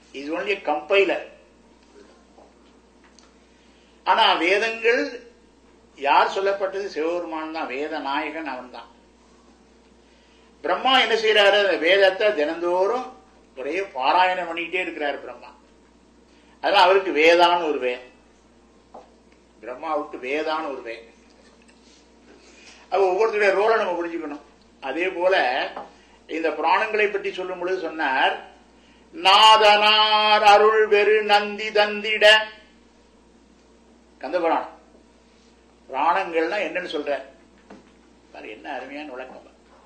Is only compiler ஆனா வேதங்கள் யார் சொல்லப்பட்டது சிவபெருமான் தான் வேத நாயகன் அவன் தான் பிரம்மா என்ன செய்யறாரு அந்த வேதத்தை தினந்தோறும் ஒரே பாராயணம் பண்ணிக்கிட்டே இருக்கிறாரு பிரம்மா அதனால அவருக்கு வேதான்னு ஒரு வே பிரம்மாவுக்கு வேதான்னு ஒரு வே அப்ப ஒவ்வொருத்தருடைய ரோலை நம்ம புரிஞ்சுக்கணும் அதே போல இந்த புராணங்களை பற்றி சொல்லும் பொழுது சொன்னார் நாதனார் அருள் வெறு நந்தி தந்திட கந்த புராணம் புராணங்கள்னா என்னன்னு சொல்ற பாரு என்ன அருமையான விளக்கம்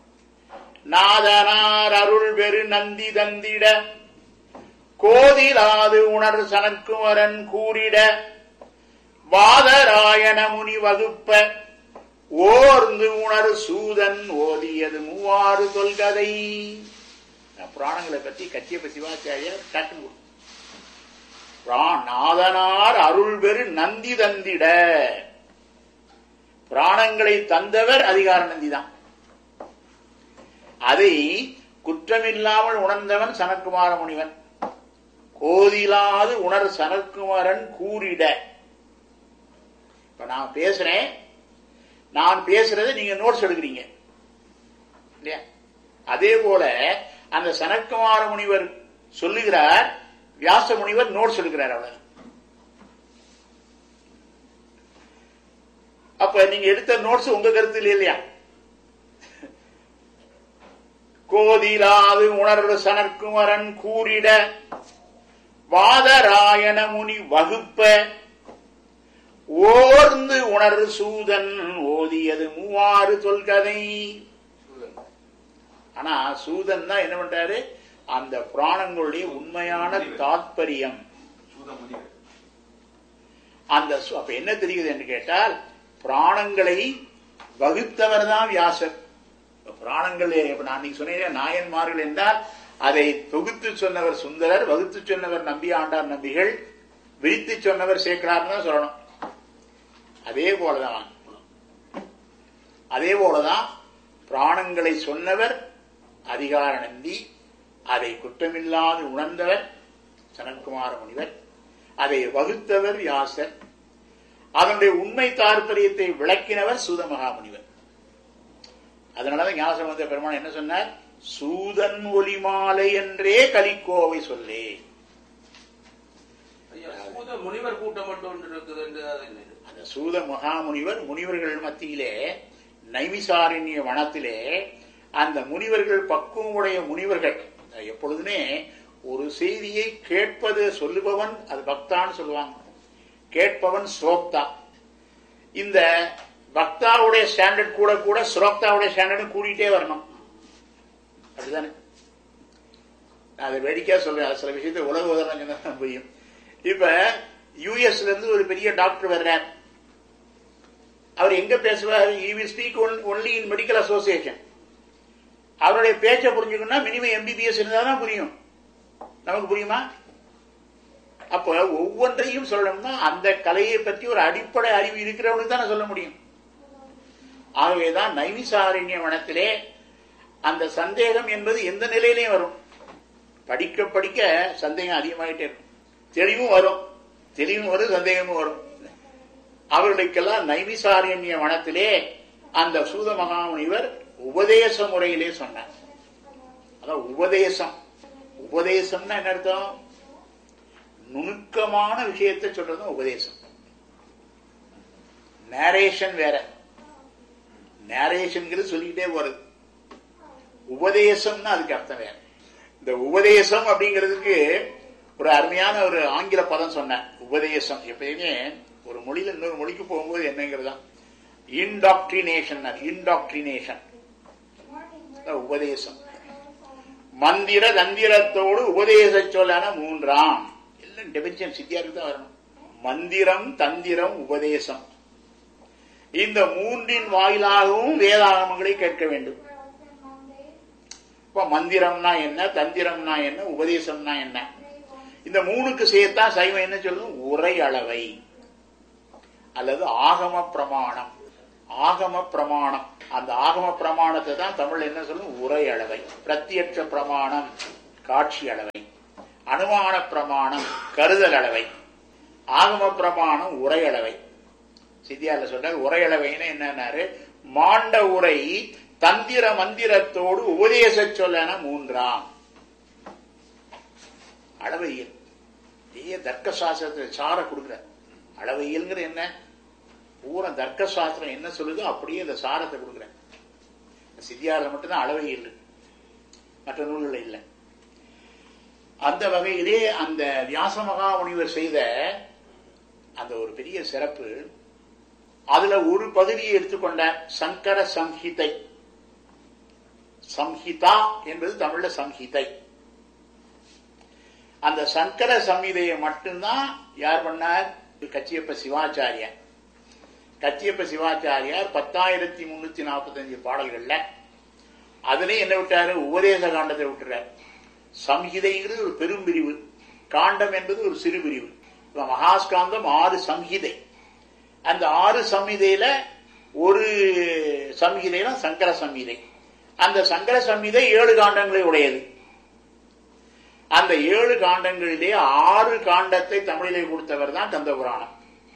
நாதனார் அருள் வெறு நந்தி தந்திட கோதிலாது உணர் சனற்குமரன் கூறிட வாதராயண முனி வகுப்ப ஓர்ந்து உணர் சூதன் ஓதியது மூவாறு தொல்கதை புராணங்களை பத்தி கச்சியப்ப சிவாச்சாரியார் டக்குனு நாதனார் அருள் பெரு நந்தி தந்திட புராணங்களை தந்தவர் அதிகார நந்தி தான் அதை குற்றமில்லாமல் உணர்ந்தவன் சனற்குமார முனிவன் கோதிலாது உணர் சனற்குமாரன் கூறிட இப்ப நான் பேசுறேன் நான் பேசுறதை நீங்க நோட்ஸ் எடுக்கிறீங்க இல்லையா அதே போல அந்த சனற்குமார முனிவர் சொல்லுகிறார் வியாச முனிவர் நோட்ஸ் எடுக்கிறார் அவர் அப்ப நீங்க எடுத்த நோட்ஸ் உங்க கருத்து இல்லையா கோதிலாது உணர்வு சனற்குமரன் கூறிட வாதராயண முனி வகுப்ப ஓர்ந்து உணர்வு சூதன் ஓதியது மூவாறு தொல்கதை ஆனா சூதன் தான் என்ன பண்றாரு அந்த புராணங்களுடைய உண்மையான தாத்பரியம் அந்த அப்ப என்ன தெரியுது என்று கேட்டால் புராணங்களை வகுத்தவர் தான் வியாசர் புராணங்கள் நான் நீங்க சொன்னேன் நாயன்மார்கள் என்றால் அதை தொகுத்து சொன்னவர் சுந்தரர் வகுத்து சொன்னவர் நம்பி ஆண்டார் நம்பிகள் விரித்து சொன்னவர் சேர்க்கிறார்னு தான் சொல்லணும் அதே போலதான் அதே போலதான் பிராணங்களை சொன்னவர் அதிகார நந்தி அதை குற்றமில்லாது உணர்ந்தவர் சனத்குமார முனிவர் அதை வகுத்தவர் யாசர் அதனுடைய உண்மை தாற்பயத்தை விளக்கினவர் சூத மகாமுனிவர் அதனாலதான் ஞானசம்பந்த பெருமான் என்ன சொன்னார் சூதன் ஒலி மாலை என்றே கலிக்கோவை சொல்லே முனிவர் கூட்டம் மட்டும் ஒன்று இருக்குது என்று அது என்ன? அந்த சூத மகாமுனிவர் முனிவர்கள் மத்தியிலே நைமிசாரண்ய வனத்திலே அந்த முனிவர்கள் பக்குவமுடைய முனிவர்கள் எப்பொழுதுமே ஒரு செய்தியை கேட்பது சொல்லுபவன் அது பக்தான்னு சொல்லுவாங்க கேட்பவன் ஸ்ரோக்தா இந்த பக்தாவுடைய ஸ்டாண்டர்ட் கூட கூட ஸ்ரோக்தாவுடைய ஸ்டாண்டர்டும் கூடிட்டே வரணும் அப்படிதானே நான் அதை வேடிக்கையா சொல்றேன் அது சில விஷயத்தை உலக உதாரணம் சொன்னா தான் புரியும் இப்ப யூஎஸ்ல இருந்து ஒரு பெரிய டாக்டர் வர்றார் அவர் எங்க பேசுவார் he will speak only in medical association அவருடைய பேச்சை புரிஞ்சுக்கணும்னா மினிமம் எம்பிபிஎஸ் இருந்தா தான் புரியும் நமக்கு புரியுமா அப்ப ஒவ்வொன்றையும் சொல்லணும்னா அந்த கலையை பற்றி ஒரு அடிப்படை அறிவு இருக்கிறவனுக்கு தான் சொல்ல முடியும் ஆகவேதான் நைமிசாரண்ய வனத்திலே அந்த சந்தேகம் என்பது எந்த நிலையிலையும் வரும் படிக்க படிக்க சந்தேகம் அதிகமாயிட்டே இருக்கும் தெளிவும் வரும் தெளிவும் வரும் சந்தேகமும் வரும் அவர்களுக்கெல்லாம் நைமிசாரண்ய வனத்திலே அந்த சூத மகாமுனிவர் உபதேச முறையிலே சொன்னார் அதான் உபதேசம் உபதேசம்னா என்ன அர்த்தம் நுணுக்கமான விஷயத்தை சொல்றதும் உபதேசம் நேரேஷன் வேற நேரேஷன்ங்கிறது சொல்லிக்கிட்டே போறது உபதேசம்னா அதுக்கு அர்த்தம் வேற இந்த உபதேசம் அப்படிங்கிறதுக்கு ஒரு அருமையான ஒரு ஆங்கில பதம் சொன்னேன் உபதேசம் எப்பயுமே ஒரு மொழியில இன்னொரு மொழிக்கு போகும்போது என்னங்கிறதா இன்டாக்ட்ரினேஷன் இன்டாக்ட்ரினேஷன் உபதேசம் மந்திர தந்திரத்தோடு உபதேச சொல்லான மூன்றாம் எல்லாம் டெபினிஷன் சித்தியாருக்கு தான் வரணும் மந்திரம் தந்திரம் உபதேசம் இந்த மூன்றின் வாயிலாகவும் வேதாகமங்களை கேட்க வேண்டும் இப்ப மந்திரம்னா என்ன தந்திரம்னா என்ன உபதேசம்னா என்ன இந்த மூணுக்கு சேர்த்தா சைவம் என்ன சொல்லும் உரை அளவை அல்லது ஆகம பிரமாணம் ஆகம பிரமாணம் அந்த ஆகம பிரமாணத்தை தான் தமிழ் என்ன சொல்லும் உரை அளவை பிரத்யட்ச பிரமாணம் காட்சி அளவை அனுமான பிரமாணம் கருதல் அளவை ஆகம பிரமாணம் உரையளவை சித்தியார்ல சொல்ற உரையளவைன்னு என்னன்னாரு மாண்ட உரை தந்திர மந்திரத்தோடு உபதேச சொல்லன மூன்றாம் அளவையில் பெரிய தர்க்க சாஸ்திரத்தை சார கொடுக்குற அளவையில்ங்கிற என்ன பூரா தர்க்க சாஸ்திரம் என்ன சொல்லுதோ அப்படியே அந்த சாரத்தை கொடுக்குறேன் சித்தியாரில் மட்டும்தான் அளவையில் இருக்கு. மற்ற நூல்கள் இல்லை அந்த வகையிலே அந்த வியாச மகாமுனிவர் செய்த அந்த ஒரு பெரிய சிறப்பு அதுல ஒரு பகுதியை எடுத்துக்கொண்ட சங்கர சம்ஹிதை சம்ஹிதா என்பது தமிழ்ல சம்ஹிதை அந்த சங்கர சம்ஹிதையை மட்டும்தான் யார் பண்ணார் கச்சியப்ப சிவாச்சாரியார் கச்சியப்ப சிவாச்சாரியார் பத்தாயிரத்தி முன்னூத்தி நாற்பத்தஞ்சு பாடல்கள்ல அதுலயும் என்ன விட்டாரு உபதேச காண்டத்தை விட்டுறார் சம்ஹிதைங்கிறது ஒரு பெரும் பிரிவு காண்டம் என்பது ஒரு சிறு பிரிவு இப்ப மகாஸ்காந்தம் ஆறு சம்ஹிதை அந்த ஆறு சம்ஹிதையில ஒரு சம்ஹிதைனா சங்கர சம்ஹிதை அந்த சங்கர சம்ஹிதை ஏழு காண்டங்களை உடையது அந்த ஏழு காண்டங்களிலே ஆறு காண்டத்தை தமிழிலே கொடுத்தவர் தான் கந்த புராணம்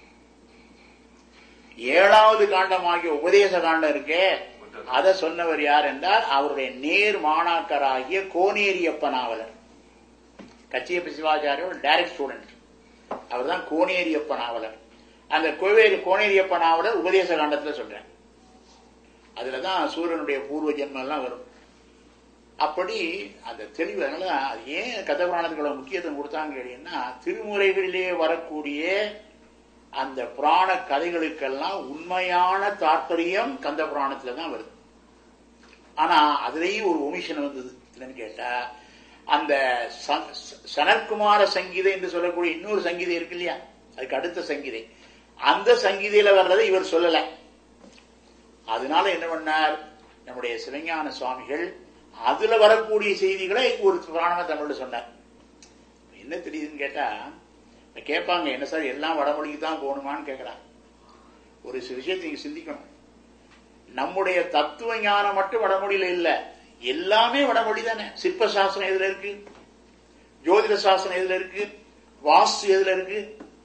ஏழாவது காண்டமாகிய உபதேச காண்டம் இருக்கே அதை சொன்னவர் யார் என்றால் அவருடைய நேர் மாணாக்கராகிய கோனேரியப்ப நாவலர் கச்சியப்ப சிவாச்சாரியோட டைரக்ட் ஸ்டூடெண்ட் அவர் தான் கோனேரியப்ப நாவலர் அந்த கோவேரி கோனேரியப்ப நாவலர் உபதேச காண்டத்துல சொல்றேன் அதுலதான் சூரியனுடைய பூர்வ ஜென்மம் எல்லாம் வரும் அப்படி அந்த தெளிவு அதனால அது ஏன் கதபுராணத்துக்குள்ள முக்கியத்துவம் கொடுத்தாங்க கேட்டீங்கன்னா திருமுறைகளிலே வரக்கூடிய அந்த புராண கதைகளுக்கெல்லாம் உண்மையான தாற்பயம் கந்த புராணத்துல தான் வருது ஆனா அதுலயும் ஒரு ஒமிஷன் வந்தது என்னன்னு கேட்டா அந்த ச- ச- சனற்குமார சங்கீதை என்று சொல்லக்கூடிய இன்னொரு சங்கீதை இருக்கு இல்லையா அதுக்கு அடுத்த சங்கீதை அந்த சங்கீதையில வர்றதை இவர் சொல்லல அதனால என்ன பண்ணார் நம்முடைய சிவஞான சுவாமிகள் அதுல வரக்கூடிய செய்திகளை ஒரு புராணமா தமிழ்ல சொன்னார் என்ன தெரியுதுன்னு கேட்டா இப்ப கேட்பாங்க என்ன சார் எல்லாம் வடமொழிக்கு தான் போகணுமான்னு கேட்கிறாங்க ஒரு சில விஷயத்தை நீங்க சிந்திக்கணும் நம்முடைய தத்துவ ஞானம் மட்டும் வடமொழியில இல்ல எல்லாமே வடமொழி தானே சிற்ப சாஸ்திரம் எதுல இருக்கு ஜோதிட சாஸ்திரம் எதுல இருக்கு வாஸ்து எதுல இருக்கு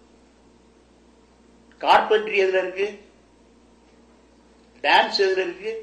கார்பென்ட்ரி எதுல இருக்கு டான்ஸ் எதுல இருக்கு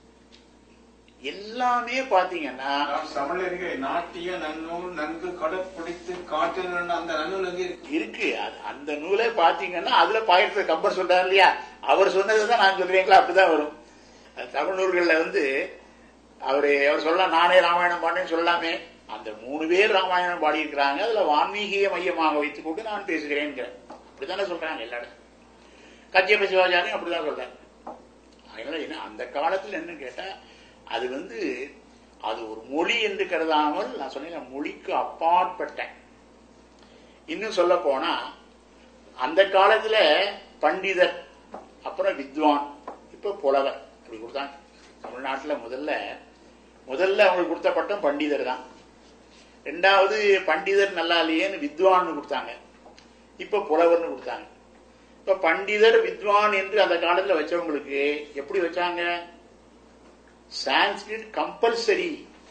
எல்லாமே பாத்தீங்கன்னா நாம் தமிழருக்கு நாட்டிய நன்னூல் நன்கு கடைப்பிடித்து காட்டுகின்ற அந்த நன்னூல் எங்க இருக்கு இருக்கு அது- அந்த நூலே பாத்தீங்கன்னா அதுல பாயிரத்துல கம்பர் சொல்றாரு இல்லையா அவர் சொன்னதுதான் நான் சொல்றீங்களா அப்படிதான் வரும் அது தமிழ் நூல்கள்ல வந்து அவரு அவர் சொல்லலாம் நானே ராமாயணம் பாடினேன்னு சொல்லலாமே அந்த மூணு பேர் ராமாயணம் பாடியிருக்கிறாங்க அதுல வான்மீகிய மையமாக வைத்துக் கொண்டு நான் பேசுகிறேன் அப்படித்தானே சொல்றாங்க எல்லா இடத்துலயும் கச்சியப்ப சிவாச்சாரியும் அப்படிதான் சொல்றாங்க அதனால என்ன அந்த காலத்துல என்ன கேட்டா அது வந்து அது ஒரு மொழி என்று கருதாமல் நான் சொன்னேன் மொழிக்கு அப்பாற்பட்ட இன்னும் சொல்ல போனா அந்த காலத்துல பண்டிதர் அப்புறம் வித்வான் இப்ப புலவர் அப்படி கொடுத்தாங்க தமிழ்நாட்டுல முதல்ல முதல்ல அவங்களுக்கு கொடுத்த பட்டம் பண்டிதர் தான் ரெண்டாவது பண்டிதர் நல்லா இல்லையேன்னு வித்வான்னு கொடுத்தாங்க இப்ப புலவர்னு கொடுத்தாங்க இப்ப பண்டிதர் வித்வான் என்று அந்த காலத்துல வச்சவங்களுக்கு எப்படி வச்சாங்க Sanskrit compulsory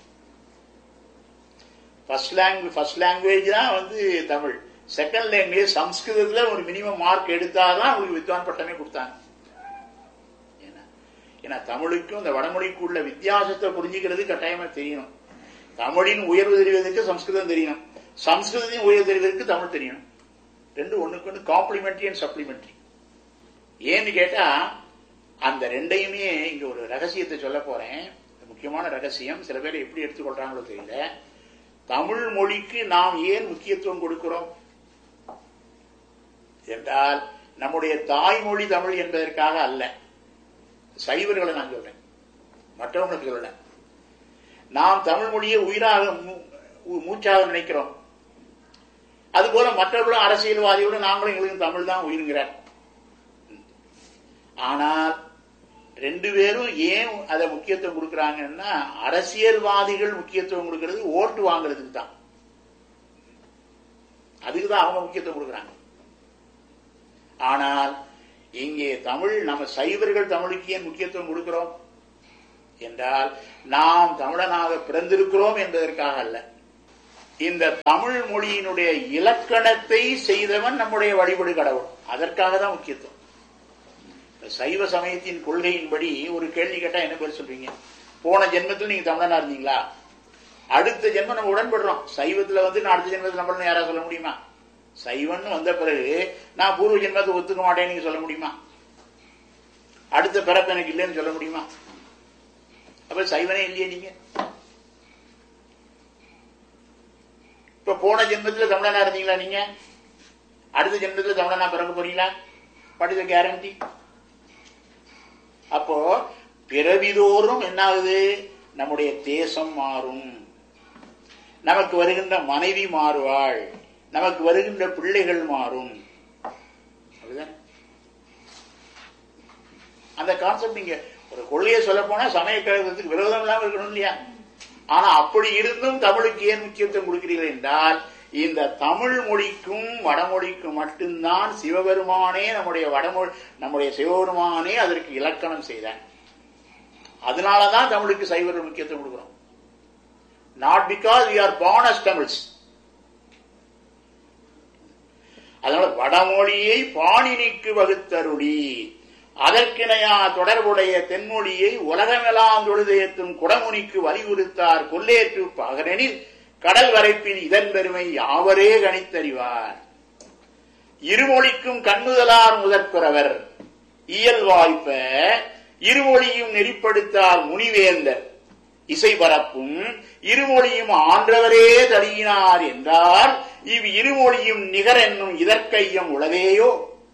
first language first language தான் வந்து தமிழ் செகண்ட் லாங்குவேஜ் சம்ஸ்கிருதத்துல ஒரு மினிமம் மார்க் எடுத்தாதான் அவங்களுக்கு வித்வான் பட்டமே கொடுத்தாங்க ஏன்னா ஏன்னா தமிழுக்கும் இந்த வடமொழிக்கும் உள்ள வித்தியாசத்தை புரிஞ்சுக்கிறது கட்டாயமா தெரியணும் தமிழின் உயர்வு தெரிவதற்கு சம்ஸ்கிருதம் தெரியணும் சம்ஸ்கிருதத்தின் உயர்வு தெரிவதற்கு தமிழ் தெரியணும் ரெண்டு ஒண்ணுக்கு ஒன்று காம்ப்ளிமெண்ட்ரி அண்ட் சப்ளிமெண்ட்ரி ஏன்னு கேட்டா அந்த ரெண்டையுமே இங்க ஒரு ரகசியத்தை சொல்ல போறேன் முக்கியமான ரகசியம் சில பேர் எப்படி எடுத்துக்கொள்றாங்களோ தெரியல தமிழ் மொழிக்கு நாம் ஏன் முக்கியத்துவம் கொடுக்கிறோம் என்றால் நம்முடைய தாய்மொழி தமிழ் என்பதற்காக அல்ல சைவர்களை நான் சொல்றேன் மற்றவங்களுக்கு சொல்லல நாம் தமிழ் மொழியை உயிராக மூ- மூ- மூச்சாக நினைக்கிறோம் அதுபோல மற்றவர்களும் அரசியல்வாதிகளும் நாங்களும் எங்களுக்கு தமிழ் தான் உயிருங்கிறார் ஆனால் ரெண்டு பேரும் ஏன் அதை முக்கியத்துவம் கொடுக்கறாங்கன்னா அரசியல்வாதிகள் முக்கியத்துவம் கொடுக்கிறது ஓட்டு வாங்குறதுக்கு தான் அதுக்கு தான் அவங்க முக்கியத்துவம் கொடுக்கறாங்க ஆனால் இங்கே தமிழ் நம்ம சைவர்கள் தமிழுக்கு ஏன் முக்கியத்துவம் கொடுக்கிறோம் என்றால் நாம் தமிழனாக பிறந்திருக்கிறோம் என்பதற்காக அல்ல இந்த தமிழ் மொழியினுடைய இலக்கணத்தை செய்தவன் நம்முடைய வழிபடு கடவுள் அதற்காக தான் முக்கியத்துவம் இப்ப சைவ சமயத்தின் கொள்கையின்படி ஒரு கேள்வி கேட்டா என்ன பேர் சொல்றீங்க போன ஜென்மத்தில் நீங்க தமிழனா இருந்தீங்களா அடுத்த ஜென்மம் நம்ம உடன்படுறோம் சைவத்துல வந்து நான் அடுத்த ஜென்மத்தில் நம்மள யாரா சொல்ல முடியுமா சைவன்னு வந்த பிறகு நான் பூர்வ ஜென்மத்தை ஒத்துக்க மாட்டேன்னு நீங்க சொல்ல முடியுமா அடுத்த பிறப்பு எனக்கு இல்லைன்னு சொல்ல முடியுமா அப்ப சைவனே இல்லையே நீங்க இப்ப போன ஜென்மத்துல தமிழனா இருந்தீங்களா நீங்க அடுத்த ஜென்மத்துல தமிழனா பிறக்க போறீங்களா படித்த கேரண்டி அப்போ பிறவிதோறும் என்ன ஆகுது நம்முடைய தேசம் மாறும் நமக்கு வருகின்ற மனைவி மாறுவாள் நமக்கு வருகின்ற பிள்ளைகள் மாறும் அப்படிதானே அந்த கான்செப்ட் நீங்க ஒரு கொள்கையை சொல்ல போனா சமய கழகத்துக்கு விரோதம் இல்லாம இருக்கணும் இல்லையா ஆனா அப்படி இருந்தும் தமிழுக்கு ஏன் முக்கியத்துவம் கொடுக்கிறீர்கள் என்றால் இந்த தமிழ் மொழிக்கும் வடமொழிக்கும் மட்டும்தான் சிவபெருமானே நம்முடைய வடமொழி நம்முடைய சிவபெருமானே அதற்கு இலக்கணம் செய்தார் அதனாலதான் தமிழுக்கு சைவர்கள் முக்கியத்துவம் கொடுக்கிறோம் not because we are born as Tamils அதனால வடமொழியை பாணினிக்கு வகுத்தருளி அதற்கிணையா தொடர்புடைய தென்மொழியை உலகமெல்லாம் தொழுதேத்தும் குடமுனிக்கு வலியுறுத்தார் கொல்லேற்று பகரனில் கடல் வரைப்பின் இதன் பெருமை யாவரே கணித்தறிவார் இருமொழிக்கும் கண்ணுதலார் முதற்குறவர் இயல் வாய்ப்ப இருமொழியும் நெறிப்படுத்தார் முனிவேந்தர் இசை பரப்பும் இருமொழியும் ஆன்றவரே தழியினார் என்றார் இவ் இருமொழியும் நிகர் என்னும் இதற்கையம் உளதேயோ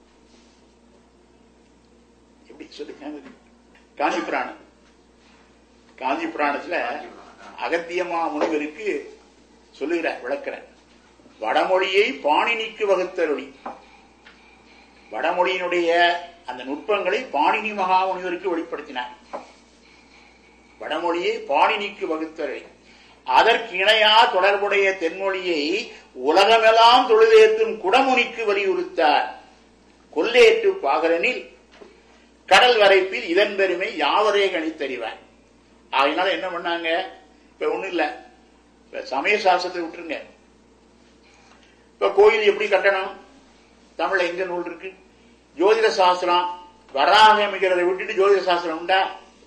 எப்படி சொல்லுங்க காஞ்சி புராணம் காஞ்சி புராணத்துல அகத்தியமா முனிவருக்கு சொல்லுகிற விளக்குற வடமொழியை பாணினிக்கு வகுத்தருளி வடமொழியினுடைய அந்த நுட்பங்களை பாணினி மகாமுனிவருக்கு வெளிப்படுத்தினார் வடமொழியை பாணினிக்கு வகுத்தருளி அதற்கு இணையா தொடர்புடைய தென்மொழியை உலகமெல்லாம் தொழுதேற்றும் குடமுனிக்கு வலியுறுத்தார் கொல்லேற்று பாகரனில் கடல் வரைப்பில் இதன் பெருமை யாவரே கணித்தறிவார் அதனால என்ன பண்ணாங்க இப்ப ஒண்ணும் இல்ல இப்ப சமய சாஸ்திரத்தை விட்டுருங்க இப்ப கோயில் எப்படி கட்டணும் தமிழ்ல எங்க நூல் இருக்கு ஜோதிட சாஸ்திரம் வராக அமைக்கிறதை விட்டுட்டு ஜோதிட சாஸ்திரம் உண்டா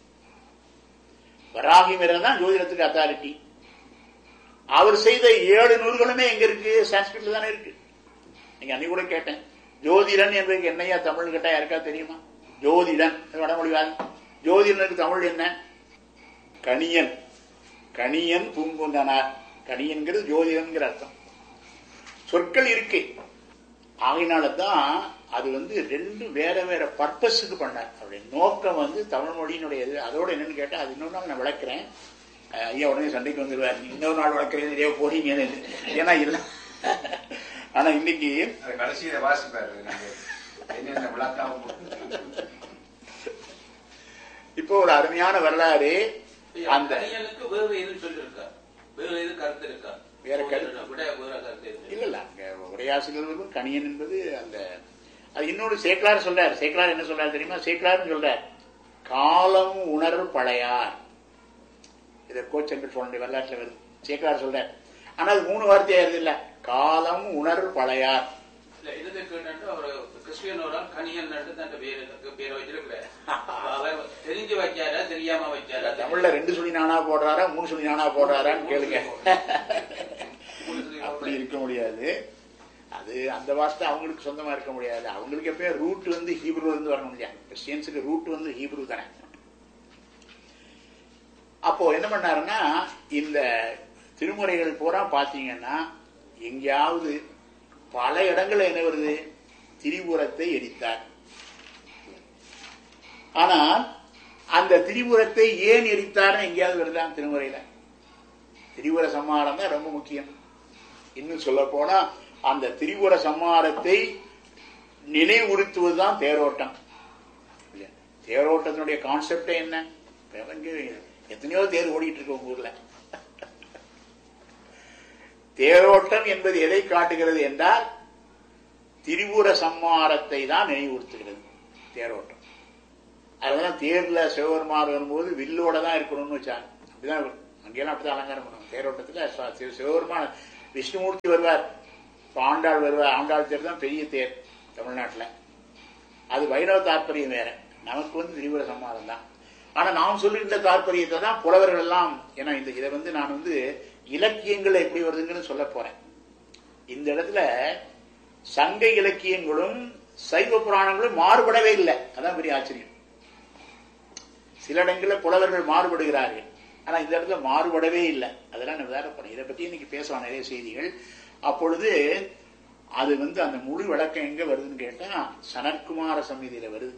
வராகி தான் ஜோதிடத்துக்கு அத்தாரிட்டி அவர் செய்த ஏழு நூல்களுமே எங்க இருக்கு சான்ஸ்கிரிட்ல தானே இருக்கு நீங்க அன்னைக்கு கூட கேட்டேன் ஜோதிடன் என்பதுக்கு என்னையா தமிழ் கேட்டா யாருக்கா தெரியுமா ஜோதிடன் அது வடமொழிவாதி ஜோதிடனுக்கு தமிழ் என்ன கணியன் கணியன் பூங்குந்தனார் கணியன்கிறது ஜோதிடன்கிற அர்த்தம் சொற்கள் இருக்கு ஆகையினால தான் அது வந்து ரெண்டு வேற வேற பர்பஸுக்கு பண்ணார் அவருடைய நோக்கம் வந்து தமிழ் மொழியினுடைய இது அதோட என்னன்னு கேட்டா அது இன்னொரு நாள் நான் விளக்குறேன் அஹ் ஐயா உடனே சண்டைக்கு வந்துருவார் நீ இன்னொரு நாள் விளக்குறது நிறைய போறீங்கன்னு ஏன்னா இல்ல ஆனா இன்னைக்கு அது கடைசியில வாசிப்பாரு நீங்க என்னென்ன விளக்காம இப்போ ஒரு அருமையான வரலாறு அந்த கணியனுக்கு வேறு எது சொல்லிருக்கா வேறு எது கருத்து இருக்கா வேற கருத்து? விட வேற கருத்து இருக்கு இல்ல இல்ல அங்க உரையாசிரியர்களும் கணியன் என்பது அந்த அது இன்னொரு சேக்கலார் சொல்றார் சேக்கலார் என்ன சொல்றாரு தெரியுமா சேக்கலார்னு சொல்றார் காலம் உணர் பழையார் இதை கோச்சென்று சொல்ற வரலாற்றுல வருது சேக்கலார் சொல்றார் ஆனா அது மூணு வார்த்தையா இருது இல்ல காலம் உணர் பழையார் இல்ல இதுக்கு கேட்டு அவர் கிறிஸ்டியனோட கணியன் தன் பேரு பேரை வச்சிருக்கிறார் அவர் தெரிஞ்சு வச்சாரா தெரியாம வச்சாரா தமிழ்ல ரெண்டு சொல்லி நானா போடுறாரா மூணு சொல்லி நானா போடுறாரான்னு கேளுங்க அப்படி இருக்க முடியாது அது அந்த வார்த்தை அவங்களுக்கு சொந்தமா இருக்க முடியாது அவங்களுக்கு எப்பயும் ரூட் வந்து ஹீப்ரூல இருந்து வரணும் இல்லையா கிறிஸ்டியன்ஸுக்கு ரூட் வந்து ஹீப்ரூ தானே அப்போ என்ன பண்ணாருன்னா இந்த திருமுறைகள் பூரா பாத்தீங்கன்னா எங்கேயாவது பல இடங்கள்ல என்ன வருது திரிபுரத்தை எரித்தார் ஆனா அந்த திரிபுரத்தை ஏன் எரித்தார்னு எங்கேயாவது வருதா திருமுறையில திரிபுர சம்ஹாரம் தான் ரொம்ப முக்கியம் இன்னும் சொல்ல போனா அந்த திரிபுர சம்ஹாரத்தை நினைவுறுத்துவதுதான் தேரோட்டம் இல்லையா? தேரோட்டத்தினுடைய கான்செப்டே என்ன இப்ப வந்து எத்தனையோ தேர் ஓடிட்டு இருக்கு உங்க ஊர்ல தேரோட்டம் என்பது எதை காட்டுகிறது என்றால் திரிபுர சம்மாரத்தை தான் நினைவுறுத்துகிறது தேரோட்டம் அதனால தேர்ல சிவபெருமான் வரும்போது வில்லோட தான் இருக்கணும்னு வச்சாங்க அப்படிதான் அங்கெல்லாம் அப்படிதான் அலங்காரம் பண்ணுவாங்க தேரோட்டத்துல ச- சிவ- சிவபெருமான் விஷ்ணுமூர்த்தி வருவார் இப்ப ஆண்டாள் வருவார் ஆண்டாள் தேர் தான் பெரிய தேர் தமிழ்நாட்டுல அது வைணவ தாற்பயம் வேற நமக்கு வந்து திரிபுர சம்மாதம் தான் ஆனா நாம் சொல்லுகின்ற தாற்பயத்தை தான் புலவர்கள் எல்லாம் ஏன்னா இந்த இதை வந்து நான் வந்து இலக்கியங்கள் எப்படி வருதுங்கன்னு சொல்ல போறேன் இந்த இடத்துல சங்க இலக்கியங்களும் சைவ புராணங்களும் மாறுபடவே இல்லை அதான் பெரிய ஆச்சரியம் சில இடங்களில் புலவர்கள் மாறுபடுகிறார்கள் ஆனா இந்த இடத்துல மாறுபடவே இல்லை அதெல்லாம் நம்ம வேற பண்ண இதை பத்தி இன்னைக்கு பேசலாம் நிறைய செய்திகள் அப்பொழுது அது வந்து அந்த முழு விளக்கம் எங்க வருதுன்னு கேட்டா சனற்குமார சமிதியில வருது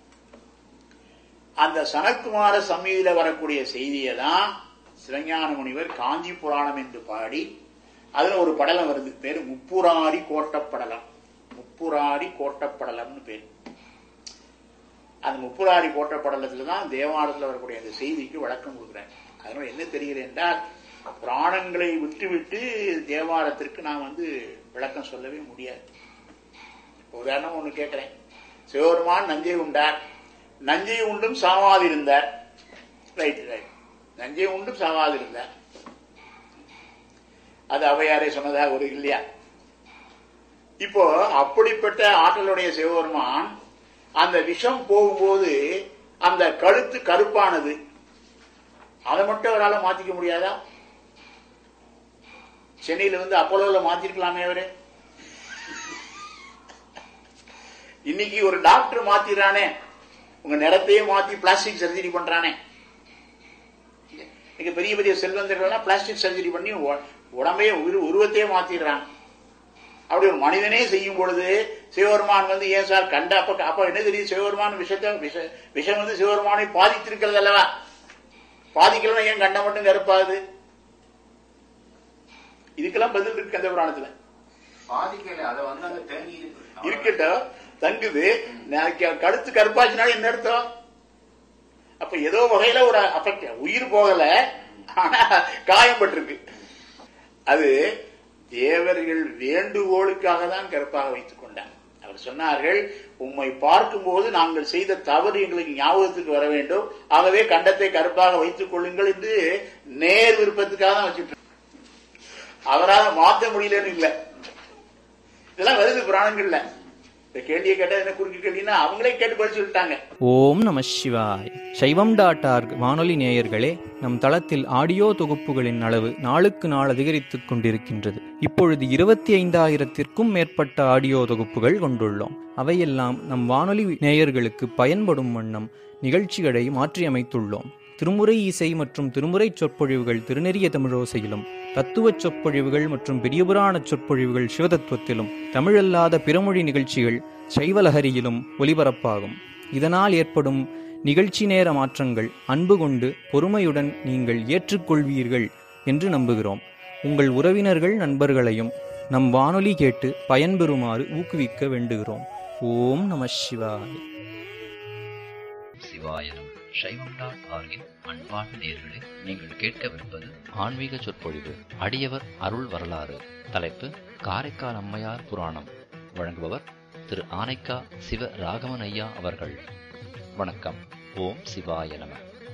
அந்த சனற்குமார சமிதியில வரக்கூடிய செய்தியை தான் சிவஞான முனிவர் காஞ்சி புராணம் என்று பாடி அதுல ஒரு படலம் வருது பேரு முப்புராரி கோட்டப்படலம் முப்புராரி கோட்டப்படலம்னு பேரு அந்த முப்புராரி கோட்டப்படலத்துல தான் தேவாரத்தில் வரக்கூடிய அந்த செய்திக்கு விளக்கம் கொடுக்குறேன் அதனால என்ன தெரிகிறது என்றால் பிராணங்களை விட்டுவிட்டு தேவாரத்திற்கு நான் வந்து விளக்கம் சொல்லவே முடியாது உதாரணம் ஒண்ணு கேட்கிறேன் சிவபெருமான் நஞ்சை உண்டார் நஞ்சை உண்டும் சாவாதிருந்தார் ரைட் ரைட் நஞ்சை உண்டும் சாவாதிருந்தார் அது அவையாரே சொன்னதாக ஒரு இல்லையா இப்போ அப்படிப்பட்ட ஆற்றலுடைய சிவபெருமான் அந்த விஷம் போகும்போது அந்த கழுத்து கருப்பானது அதை மட்டும் அவரால் மாத்திக்க முடியாதா சென்னையில வந்து அப்போலோல மாத்திருக்கலாமே அவரு இன்னைக்கு ஒரு டாக்டர் மாத்திரானே உங்க நிறத்தையே மாத்தி பிளாஸ்டிக் சர்ஜரி பண்றானே இன்னைக்கு பெரிய பெரிய செல்வந்தர்கள்லாம் பிளாஸ்டிக் சர்ஜரி பண்ணி உ- உடம்பையே உரு- உருவத்தையே மாத்திடுறாங்க அப்படி ஒரு மனிதனே செய்யும் பொழுது சிவபெருமான் வந்து ஏன் சார் கண்ட அப்ப அப்ப என்ன தெரியும் சிவபெருமான் விஷத்தை விஷ விஷம் வந்து சிவபெருமானை பாதித்திருக்கிறது அல்லவா பாதிக்கலாம் ஏன் கண்ட மட்டும் கருப்பாகுது இதுக்கெல்லாம் பதில் இருக்கு அந்த புராணத்துல பாதிக்கல அதை வந்து அங்க தேங்கி இருக்கு இருக்கட்டும் தங்குது நாளைக்கு கழுத்து கருப்பாச்சுனாலும் என்ன அர்த்தம் அப்ப ஏதோ வகையில ஒரு அஃபெக்ட் உயிர் போகல ஆனா காயம் பட்டிருக்கு அது தேவர்கள் வேண்டுகோளுக்காக தான் கருப்பாக வைத்துக் கொண்டார் அவர் சொன்னார்கள் உம்மை பார்க்கும்போது நாங்கள் செய்த தவறு எங்களுக்கு ஞாபகத்துக்கு வர வேண்டும் ஆகவே கண்டத்தை கருப்பாக வைத்துக் கொள்ளுங்கள் என்று நேர் விருப்பத்துக்காக தான் வச்சுட்டு அவரால் மாற்ற முடியலன்னு இல்லை இதெல்லாம் வருது புராணங்கள்ல இந்த கேள்வியை கேட்டா என்ன குறுக்கு கேள்வின்னா அவங்களே கேட்டு பதில் சொல்லிட்டாங்க ஓம் நம சிவாய் சைவம் டாட் ஆர்க் வானொலி நேயர்களே நம் தளத்தில் ஆடியோ தொகுப்புகளின் அளவு நாளுக்கு நாள் அதிகரித்துக் கொண்டிருக்கின்றது இப்பொழுது இருபத்தி ஐந்தாயிரத்திற்கும் மேற்பட்ட ஆடியோ தொகுப்புகள் கொண்டுள்ளோம் அவையெல்லாம் நம் வானொலி நேயர்களுக்கு பயன்படும் வண்ணம் நிகழ்ச்சிகளை மாற்றியமைத்துள்ளோம் திருமுறை இசை மற்றும் திருமுறை சொற்பொழிவுகள் திருநெறிய தமிழோசையிலும் தத்துவச் சொற்பொழிவுகள் மற்றும் பெரியபுராண சொற்பொழிவுகள் சிவதத்துவத்திலும் தமிழல்லாத பிறமொழி நிகழ்ச்சிகள் சைவலஹரியிலும் ஒலிபரப்பாகும் இதனால் ஏற்படும் நிகழ்ச்சி நேர மாற்றங்கள் அன்பு கொண்டு பொறுமையுடன் நீங்கள் ஏற்றுக்கொள்வீர்கள் என்று நம்புகிறோம் உங்கள் உறவினர்கள் நண்பர்களையும் நம் வானொலி கேட்டு பயன்பெறுமாறு ஊக்குவிக்க வேண்டுகிறோம் ஓம் நம சிவாய் சிவாயனம் சைவம் டாட் ஆர்கின் அன்பான நேர்களே நீங்கள் கேட்கவிருப்பது ஆன்மீக சொற்பொழிவு அடியவர் அருள் வரலாறு தலைப்பு காரைக்கால் அம்மையார் புராணம் வழங்குபவர் திரு ஆனைக்கா சிவ ராகவன் ஐயா அவர்கள் வணக்கம் ஓம் சிவாய நம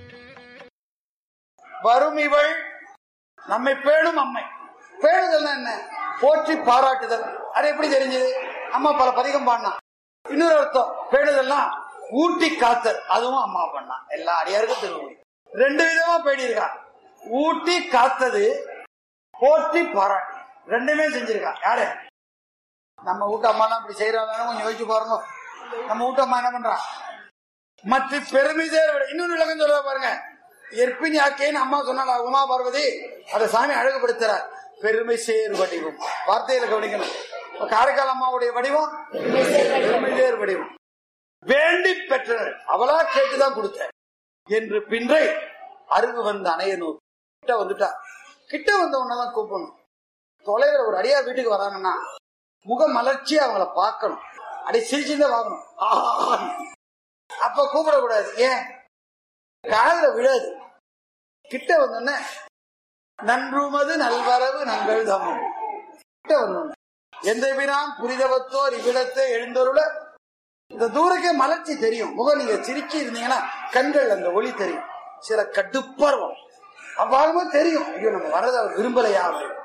வரும் இவள் நம்மை பேணும் அம்மை பேணுதல் என்ன போற்றி பாராட்டுதல் அது எப்படி தெரிஞ்சது அம்மா பல பதிகம் பாடினா இன்னொரு அர்த்தம் பேணுதல்னா ஊட்டி காத்தல் அதுவும் அம்மா பண்ணா எல்லா அடியாருக்கும் திருவடி ரெண்டு விதமா பேடியிருக்கா ஊட்டி காத்தது போற்றி பாராட்டு ரெண்டுமே செஞ்சிருக்கா யாரு நம்ம வீட்டு அம்மா எல்லாம் இப்படி செய்யறாங்க கொஞ்சம் யோசிச்சு பாருங்க நம்ம வீட்டு அம்மா என்ன பண்றா மற்ற பெருமை சேர இன்னொன்னு விளக்கம் சொல்ல பாருங்க எற்பினி ஆக்கேன்னு அம்மா சொன்னால உமா பார்வதி அதை சாமி அழகுபடுத்துறார் பெருமை சேர் வடிவம் வார்த்தையில கவனிக்கணும் இப்ப காரைக்கால் அம்மாவுடைய வடிவம் பெருமை சேர் வடிவம் வேண்டி பெற்றனர் அவளா கேட்டுதான் கொடுத்த என்று பின்றை அருகு வந்த அணைய நோக்கி கிட்ட வந்துட்டா கிட்ட வந்த உடனேதான் கூப்பிடணும் தொலைவில் ஒரு அடியார் வீட்டுக்கு வராங்கன்னா முக மலர்ச்சியா அவங்கள பார்க்கணும் அடி சிரிச்சுதான் பார்க்கணும் ஆஹா. அப்ப கூப்பிடக்கூடாது ஏன் காதுல விழாது கிட்ட வந்தோடனே நன்றுமது நல்வரவு நங்கள் தமம் கிட்ட வந்தோடனே எந்த வினாம் புரிதவத்தோர் இவ்விடத்தை எழுந்தொருள இந்த தூரக்கே மலர்ச்சி தெரியும் முகம் நீங்க சிரிச்சு இருந்தீங்கன்னா கண்கள் அந்த ஒளி தெரியும் சில கடுப்பருவம் அவ்வாறுமே தெரியும் ஐயோ நம்ம வரது அவர் விரும்பலையா அப்படின்னு.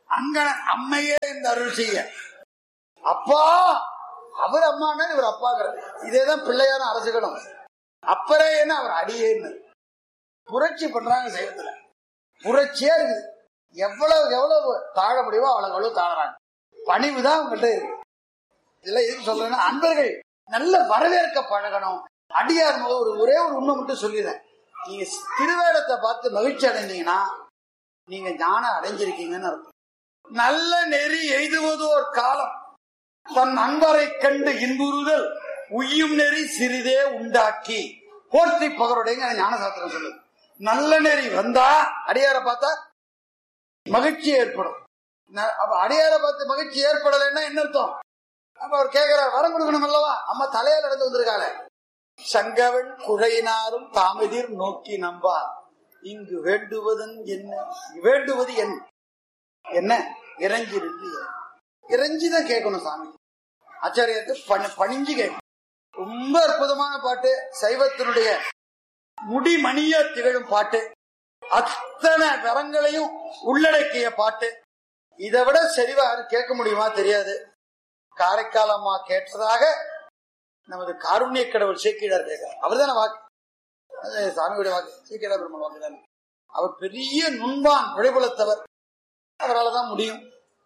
அங்கன அம்மையே இந்த அருள் செய்ய அப்பா அவர் அம்மானா இவர் அப்பாங்கிறது இதேதான் பிள்ளையான அரசுகளும் அப்பரே என்ன அவர் அடியேன்னு புரட்சி பண்றாங்க செய்யறதுல புரட்சியா இருக்குது எவ்வளவு எவ்வளவு தாழ முடியுமோ அவ்வளவு அவ்வளவு தாழறாங்க பணிவு தான் அவங்கள்ட்ட இருக்கு இதெல்லாம் எதுக்கு சொல்றேன்னா அன்பர்கள் நல்ல வரவேற்க பழகணும் அடியார் முக ஒரு ஒரே ஒரு உண்மை மட்டும் சொல்லிடுறேன் நீங்க திருவேடத்தை பார்த்து மகிழ்ச்சி அடைந்தீங்கன்னா நீங்க ஞானம் அடைஞ்சிருக்கீங்கன்னு அர்த்தம் நல்ல நெறி எய்துவதோர் காலம் தன் அன்பரை கண்டு இன்புறுதல் உய்யும் நெறி சிறிதே உண்டாக்கி போர்த்தி பகருடைய ஞானசாஸ்திரம் சொல்லுது நல்ல நெறி வந்தா அடியாரை பார்த்தா மகிழ்ச்சி ஏற்படும் ந- அப்ப அடியாரை பார்த்து மகிழ்ச்சி ஏற்படலைன்னா என்ன அர்த்தம் அப்ப அவர் கேட்கிறார் வரம் கொடுக்கணும் அல்லவா அம்மா தலையில நடந்து வந்திருக்காங்க சங்கவன் குழையினாரும் தாமெதிர் நோக்கி நம்பார் இங்கு வேண்டுவதன் என்ன வேண்டுவது என்ன என்ன இறஞ்சிருந்து இறஞ்சிதான் கேட்கணும் சாமி ஆச்சாரியத்தை பணி- பணிஞ்சு கேட்கணும் ரொம்ப அற்புதமான பாட்டு சைவத்தினுடைய முடிமணிய திகழும் பாட்டு அத்தனை வரங்களையும் உள்ளடக்கிய பாட்டு இதை விட செறிவா யாரும் கேட்க முடியுமா தெரியாது காரைக்கால் அம்மா கேட்டதாக நமது காருண்ய கடவுள் சேக்கிடார் கேட்கிறார் அவர் தானே வாக்கு அது சாமியுடைய வாக்கு சேக்கிடா பெருமாள் வாக்கு தானே அவர் பெரிய நுண்பான் விளைபுலத்தவர் அவரால் தான் முடியும்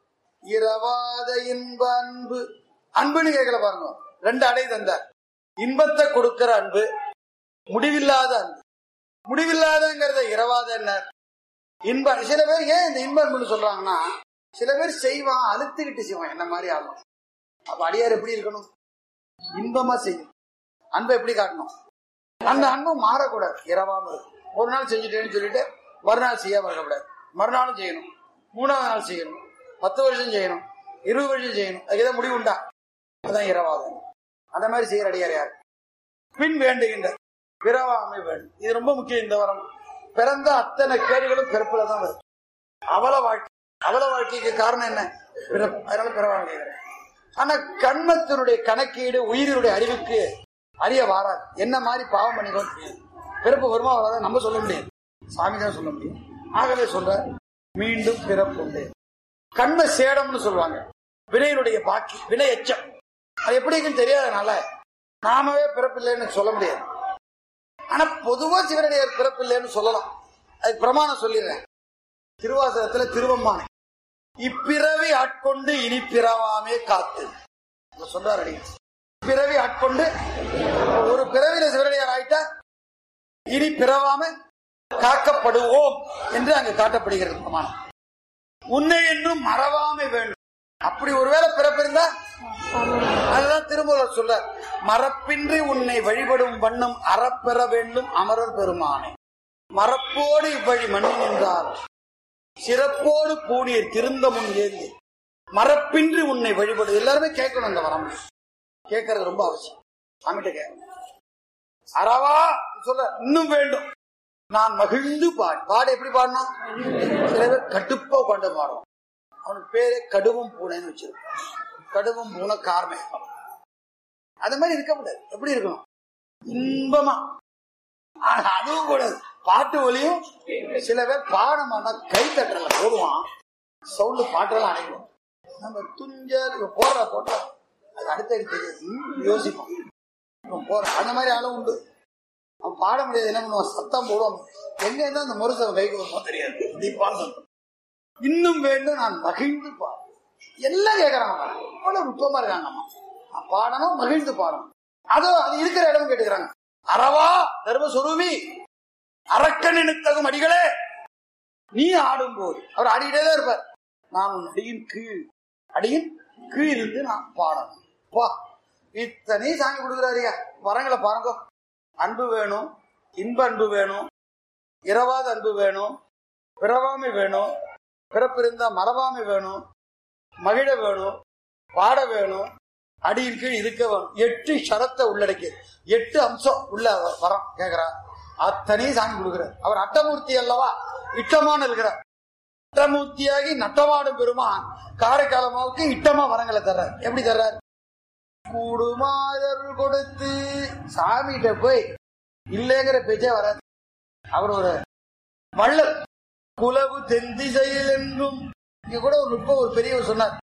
இரவாத இன்ப அன்பு அன்புன்னு கேட்கல பாருங்க ரெண்டு அடை தந்தார் இன்பத்தை கொடுக்கிற அன்பு முடிவில்லாத அன்பு முடிவில்லாதங்கிறத இரவாத என்ன இன்ப சில பேர் ஏன் இந்த இன்ப அன்புன்னு சொல்றாங்கன்னா சில பேர் செய்வான் அழுத்துக்கிட்டு செய்வான் என்ன மாதிரி ஆகும் அப்ப அடியார் எப்படி இருக்கணும் இன்பமா செய்யும் அன்பை எப்படி காட்டணும் அந்த அன்பு மாறக்கூடாது இரவாம இருக்கும் ஒரு நாள் செஞ்சுட்டேன்னு சொல்லிட்டு மறுநாள் செய்யாம இருக்கக்கூடாது மறுநாளும் செய்யணும் மூணாவது நாள் செய்யணும் பத்து வருஷம் செய்யணும் இருபது வருஷம் செய்யணும் அதுக்கு ஏதாவது முடிவு உண்டா அதான் இரவாதம் அந்த மாதிரி செய்யற அடியார் யார் பின் வேண்டுகின்ற பிறவாமை வேண்டும் இது ரொம்ப முக்கியம் இந்த வரம் பிறந்த அத்தனை கேடுகளும் பிறப்புல தான் வரும் அவல வாழ்க்கை அவல வாழ்க்கைக்கு காரணம் என்ன பிறப்பு அதனால பிறவாமை கேட்கிறேன் ஆனா கண்மத்தினுடைய கணக்கீடு உயிரினுடைய அறிவுக்கு அறிய வாராது என்ன மாதிரி பாவம் பண்ணிக்கோ தெரியாது பிறப்பு வருமா வராத நம்ம சொல்ல முடியாது சாமி தான் சொல்ல முடியும் ஆகவே சொல்ற மீண்டும் பிறப்பு உண்டு கண்ம சேடம்னு சொல்லுவாங்க வினையினுடைய பாக்கி வினை எச்சம் அது எப்படி இருக்குன்னு தெரியாதனால நாமவே பிறப்பில்லைன்னு சொல்ல முடியாது ஆனா பொதுவா சிவனடியார் பிறப்பில்லைன்னு சொல்லலாம் அதுக்கு பிரமாணம் சொல்லிடுறேன் திருவாசகத்துல திருவம்மானை இப்பிறவி ஆட்கொண்டு இனி பிறவாமே காத்து இத சொல்றாரு அடிகள். பிறவி ஆட்கொண்டு ஒரு பிறவியில சிவனடியார் ஆயிட்டா இனி பிறவாம காக்கப்படுவோம் என்று அங்கு காட்டப்படுகிறது பிரமாணம் உன்னை என்னும் மறவாமை வேண்டும் அப்படி ஒருவேளை பிறப்பிருந்தா அதுதான் திருமூலர் சொல்ற மரப்பின்றி உன்னை வழிபடும் வண்ணம் அறப்பெற வேண்டும் அமரர் பெருமானை மரப்போடு இவ்வழி மண்ணி நின்றார் சிறப்போடு பூநீர் திருந்த முன் ஏந்தி மரப்பின்றி உன்னை வழிபடு எல்லாருமே கேட்கணும் இந்த வரம் கேட்கறது ரொம்ப அவசியம் சாமிகிட்ட கேட்கணும் அறவா சொல்ல இன்னும் வேண்டும் நான் மகிழ்ந்து பாடு பாடு எப்படி பாடினா சில பேர் கடுப்பா உட்காந்து பாடுவோம் அவனுக்கு பேரே கடுவும் பூனைன்னு வச்சிருக்கான் கடுவும் பூனை கார்மை அது மாதிரி இருக்க கூடாது எப்படி இருக்கணும் இன்பமா ஆனா அதுவும் கூடாது பாட்டு ஒலியும் சில பேர் பாடமானா கை தட்டல போடுவான் சவுண்டு பாட்டெல்லாம் அடைக்கும் நம்ம துஞ்சல் இப்ப போடுற போட்டா அது அடுத்தடி தெரியாது ம், யோசிப்போம் இப்ப போற அந்த மாதிரி ஆளும் உண்டு அவன் பாட முடியாது என்ன பண்ணுவான் சத்தம் போடுவான் எங்க இருந்தா அந்த முரசம் கைக்கு வருமோ தெரியாது இப்படி பாடணும் இன்னும் வேண்டும் நான் மகிழ்ந்து பாடு எல்லாம் கேட்கறாங்க பாரு. அவ்வளவு நுட்பமா இருக்காங்க அம்மா நான் பாடணும் மகிழ்ந்து பாடணும் அதோ அது இருக்கிற இடம் கேட்டுக்கிறாங்க அறவா தர்மஸ்வரூபி அரக்கனினுத்தகும் அடிகளே நீ ஆடும் போது அவர் ஆடிக்கிட்டே தான் இருப்பார் நான் உன் அடியின் கீழ் அடியின் கீழ் இருந்து நான் பாடணும் பா இத்தனை சாமி கொடுக்குறாருயா வரங்களை பாருங்க அன்பு வேணும் இன்ப அன்பு வேணும் இரவாத அன்பு வேணும் பிறவாமை வேணும் பிறப்பு இருந்தா மறவாமை வேணும் மகிழ வேணும் பாட வேணும் அடியின் கீழ் இருக்க வேணும் எட்டு ஷரத்தை உள்ளடக்கி எட்டு அம்சம் உள்ள வ- வரம் கேக்குறார் அத்தனையும் சாமி கொடுக்கிறார் அவர் அட்டமூர்த்தி அல்லவா இட்டமான இருக்கிறார் அட்டமூர்த்தியாகி நட்டமாடும் பெருமான் காரைக்காலமாவுக்கு இட்டமா வரங்களை தர்றார் எப்படி தர்றார் கூடுமாதர் கொடுத்து சாமிகிட்ட போய் இல்லைங்கிற பேச்சே வராது அவர் ஒரு வள்ளல் குலவு தென்திசையில் என்றும் இங்க கூட ஒரு நுட்பம் ஒரு பெரியவர் சொன்னார்